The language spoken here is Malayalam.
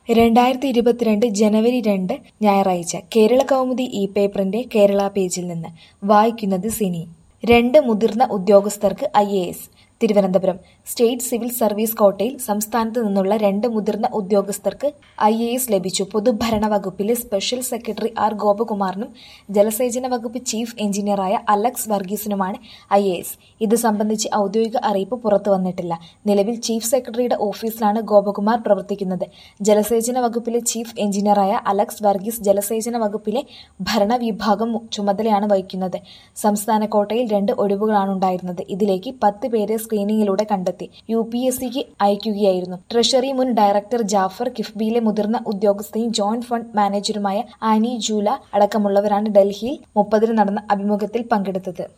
രണ്ടായിരത്തി ഇരുപത്തിരണ്ട് ജനുവരി രണ്ട് ഞായറാഴ്ച കേരള കൗമുദി ഇ പേപ്പറിന്റെ കേരള പേജിൽ നിന്ന് വായിക്കുന്നത് സിനി രണ്ട് മുതിർന്ന ഉദ്യോഗസ്ഥർക്ക് I A S Thiruvananthapuram state civil service കോട്ടയിൽ സംസ്ഥാനത്ത് നിന്നുള്ള രണ്ട് മുതിർന്ന ഉദ്യോഗസ്ഥർക്ക് ഐ എ എസ് ലഭിച്ചു പൊതുഭരണ വകുപ്പിലെ സ്പെഷ്യൽ സെക്രട്ടറി ആർ ഗോപകുമാറിനും ജലസേചന വകുപ്പ് ചീഫ് എഞ്ചിനീയറായ അലക്സ് വർഗീസിനുമാണ് ഐ എ എസ് ഇത് സംബന്ധിച്ച് ഔദ്യോഗിക അറിയിപ്പ് പുറത്തു വന്നിട്ടില്ല നിലവിൽ ചീഫ് സെക്രട്ടറിയുടെ ഓഫീസിലാണ് ഗോപകുമാർ പ്രവർത്തിക്കുന്നത് ജലസേചന വകുപ്പിലെ ചീഫ് എഞ്ചിനീയറായ അലക്സ് വർഗീസ് ജലസേചന വകുപ്പിലെ ഭരണവിഭാഗം ചുമതലയാണ് വഹിക്കുന്നത് സംസ്ഥാന കോട്ടയിൽ രണ്ട് ഒഴിവുകളാണുണ്ടായിരുന്നത് ഇതിലേക്ക് പത്ത് പേരെ സ്ക്രീനിങ്ങിലൂടെ കണ്ടെത്തി യു പി എസ് സിക്ക് അയക്കുകയായിരുന്നു ട്രഷറി മുൻ ഡയറക്ടർ ജാഫർ കിഫ്ബിയിലെ മുതിർന്ന ഉദ്യോഗസ്ഥയും ജോയിന്റ് ഫണ്ട് മാനേജറുമായ ആനി ജൂല അടക്കമുള്ളവരാണ് ഡൽഹിയിൽ മുപ്പതിന് നടന്ന അഭിമുഖത്തിൽ പങ്കെടുത്തത്